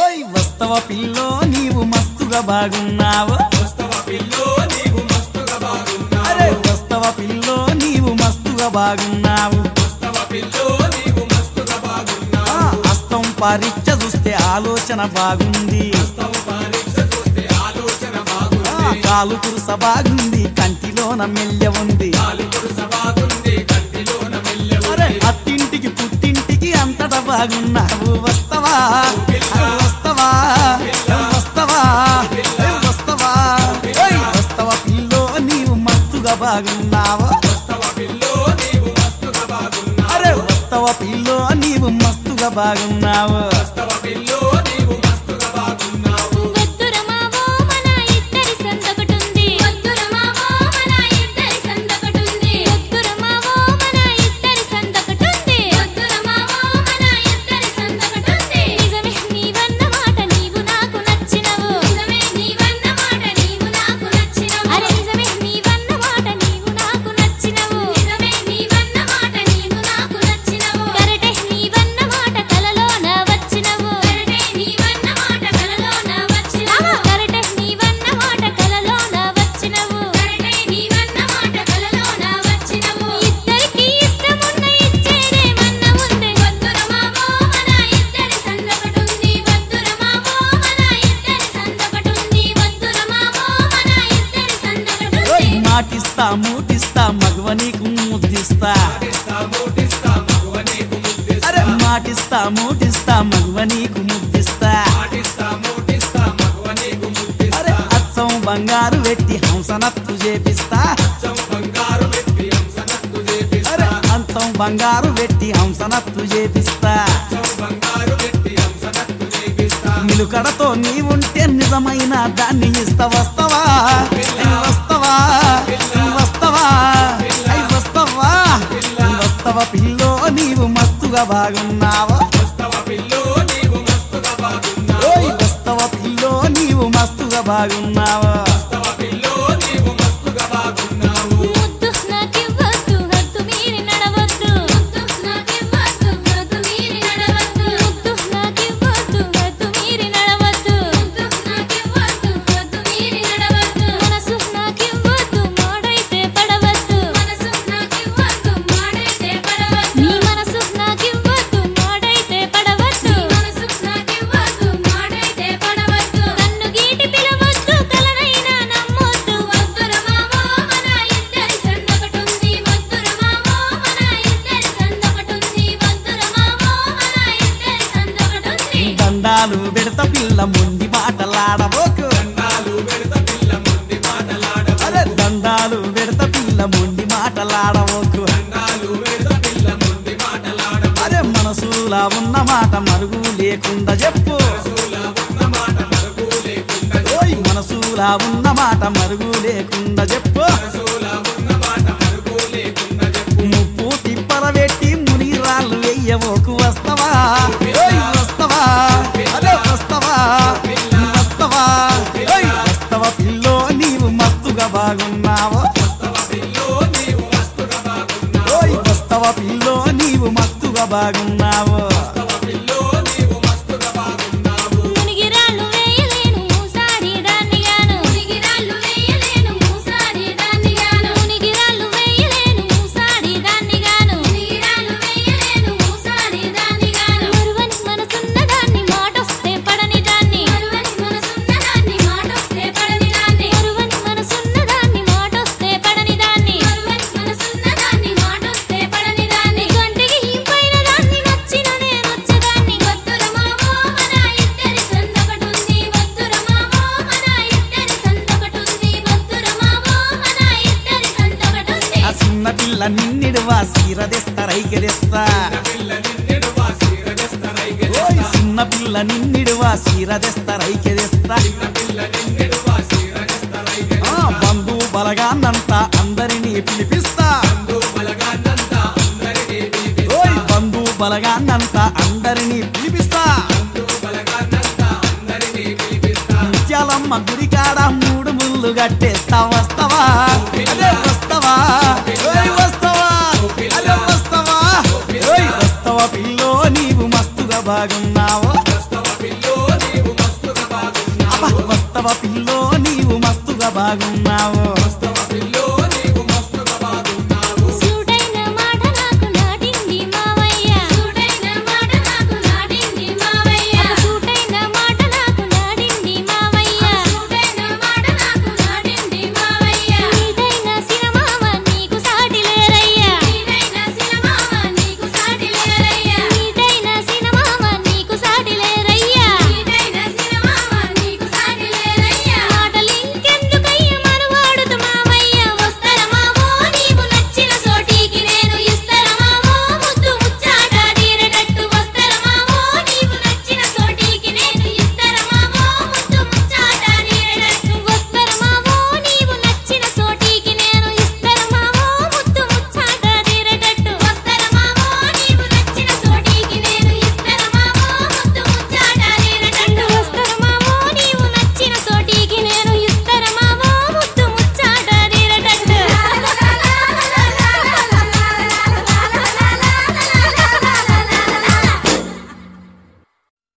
ఓయ్ వస్తవ పిల్లో నీవు మస్తుగా బాగున్నావు వస్తవ పిల్లో నీవు మస్తుగా బాగున్నావు అరే వస్తవ పిల్లో నీవు మస్తుగా బాగున్నావు వస్తవ పిల్లో నీవు మస్తుగా ఆ, బాగున్నావు హస్తం పరీక్ష చూస్తే ఆలోచన బాగుంది వస్తవ పరీక్ష చూస్తే ఆలోచన ఆ, బాగుంది కాలు కురుస బాగుంది కంటిలోన మెల్లె ఉంది కాలు కురుస బాగుంది కంటిలోన అరే మెల్లె అత్తింటికి పుట్టింటికి అంతటా బాగున్నావు వస్తవా అరే వస్తవా వస్తవా ఏ వస్తవా ఓయ్ వస్తవా పిల్లో నీవు మస్తుగా బాగున్నావు వస్తవ పిల్లో నీవు మస్తుగా బాగున్నావు అరే వస్తవా పిల్లో నీవు మస్తుగా బాగున్నావు వస్తవ పిల్లో నీవు మస్తుగా బాగున్నావు వద్దురమావో మన ఇద్దరి సందొకటుంది వద్దురమావో మన ఇద్దరి సందొకటుంది వద్దురమావో మన ఇద్దరి సందొకటుంది వద్దురమావో మన ఇద్దరి సందొకటుంది నిజమే నీవన్న మాట నీవు నాకు నచ్చినవు నిజమే నీవన్న మాట నీవు నాకు నచ్చినవు అరే నిజమే నీవన్న మాట నీవు నాకు నచ్చినవు నిజమే నీవన్న మాట నీవు నాకు నచ్చినవు కరటే నీవన్న మాట కలలోన వచ్చినవు కరటే నీవన్న మాట కలలోన వచ్చినవు కరటే నీవన్న మాట కలలోన వచ్చినవు కరటే నీవన్న మాట కలలోన వచ్చినవు ఇద్దరికి ఇష్టమున్న ఇచ్చేదేమన్న ఉంది వద్దురమావో మన ఇద్దరి సందొకటుంది వద్దురమావో మన ఇద్దరి సందొకటుంది వద్దురమావో మన ఇద్దరి ఓయ్ సందొకటుంది మాటిస్తా మూటిస్తా మగవ నీకు ముద్దిస్తా ఇస్తా మూటిస్తా మగువ నీకు ముద్దిస్తా అరే మాటిస్తా మూటిస్తా మగవ నీకు ముద్దిస్తా మాటిస్తా మూటిస్తా మగువ నీకు ముద్దిస్తా అరే అచ్చం బంగారు పెట్టి హంసనత్తు చేపిస్తా అచ్చం బంగారు వ్యక్తి హంసనత్తు చేపిస్తా అరే అంతం బంగారు పెట్టి హంసనత్తు చేపిస్తా అచ్చం బంగారు వ్యక్తి హంసనత్తు చేపిస్తా నిలుకడతో నీవుంటే నిజమైన దాన్ని ఇస్తా వస్తవా ఐ వస్తవా వస్తవా ఐ వస్తవా వస్తవా పిల్లో నీవు మస్తుగా బాగున్నావా వస్తవ పిల్లో నీవు మస్తుగా బాగున్నావు ఓయ్ వస్తవా పిల్లో నీవు మస్తుగా బాగున్నావా వస్తవ పిల్లో నీవు మస్తుగా బాగున్నావు ముద్దు నాకివ్వద్దు హద్దు మీరి నడవద్దు ముద్దు నాకివ్వద్దు హద్దు మీరి నడవద్దు ముద్దు నాకివ్వద్దు హద్దు మీరి నడవద్దు ముద్దు నాకివ్వద్దు హద్దు మీరి నడవద్దు మనసు నాకివ్వద్దు మాడైతే పడవద్దు మనసు నాకివ్వద్దు మాడైతే పడవద్దు నీ మనసు నాకివ్వద్దు మాడైతే పడవద్దు మనసు నాకివ్వద్దు మాడైతే పడవద్దు కన్ను గీటి పిలవద్దు కలనైనా నమ్మొద్దు వద్దురమావో మన ఇద్దరి సందొకటుంది వద్దురమావో మన ఇద్దరి సందొకటుంది వద్దురమావో మన ఇద్దరి సందొకటుంది దండాలు పెడత పిల్ల మొండి మాటలాడబోకు దండాలు పెడత పిల్ల ముందు మాటలాడవు అరే దండాలు పెడత పిల్ల మొండి మాటలాడబోకు దండాలు పెడత పిల్ల ముందు మాటలాడవు అరే మనసులా ఉన్న మాట మరుగు లేకుండా చెప్పు మనసులా ఉన్న మాట మరుగు లేకుండా ఓయ్ మనసులా ఉన్న మాట మరుగు లేకుండా చెప్పు మనసులా ఉన్న మాట మరుగు లేకుండా చెప్పు ముప్పు తిప్పల పెట్టి మునిరాళ్ళు వెయ్యబోకు వస్తవా ఓయ్ వస్తవా అరే వస్తవా వస్తవా ఓయ్ వస్తవా పిల్లో నీవు మస్తుగా బాగున్నావా వస్తవ పిల్లో నీవు మస్తుగా బాగున్నావు ఓయ్ వస్తవా పిల్లో నీవు మస్తుగా బాగున్నావు వస్తవ పిల్లో నీవు మస్తుగా బాగున్నావు మునిగిరాళ్ళు వేయలేను మూసాడి దాన్నిగాను మునిగిరాళ్ళు వేయలేను మూసాడి దాన్నిగాను మునిగిరాళ్ళు వేయలేను మూసాడి దాన్నిగాను మునిగిరాళ్ళు వేయలేను మూసాడి దాన్నిగాను మరువని మనసున్న దాన్ని మాటొస్తే పడని దాన్ని మరువని మనసున్న దాన్ని మాటొస్తే పడని దాన్ని మరువని మనసున్న దాన్ని మాటొస్తే పడని దాన్ని మరువని మనసున్న దాన్ని మాటొస్తే పడని దాన్ని కంటికి ఇంపైన దాన్ని నచ్చిన నేను వచ్చేదాన్ని వద్దురమావో మన ఇద్దరి సందొకటుంది వద్దురమావో మన ఇద్దరి సందొకటుంది వద్దురమావో మన ఇద్దరి సందొకటుంది ఆ చిన్న పిల్ల నిన్నిడువా సీరదెస్తా రైకెదెస్తా పిల్ల నిన్నెడు వాసిరగస్త రైగె ఓయ్ చిన్న పిల్ల నిన్నిడువా సీరదెస్తా రైకెదెస్తా పిల్ల నిన్నెడు వాసిరగస్త రైగె ఆ బంధు బలగాన్నంతా అందరినీ పిలిపిస్తా బంధు బలగాన్నంతా అందరినీ పిలిపి ఓయ్ బంధు బలగాన్నంతా అందరినీ పిలిపిస్తా బంధు బలగాన్నంతా అందరినీ పిలిపిస్తా ముత్యాలమ్మ గుడి కాడ మూడు ముళ్ళు కట్టేస్తా వస్తవా అదే వస్తవా ఓయ్ వస్తవా అదే వస్తవా ఓయ్ వస్తవా పిల్లో నీవు మస్తుగా బాగున్నావా వస్తవ పిల్లో నీవు అబ్బా, వస్తవా పిల్లో నీవు మస్తుగా బాగున్నావు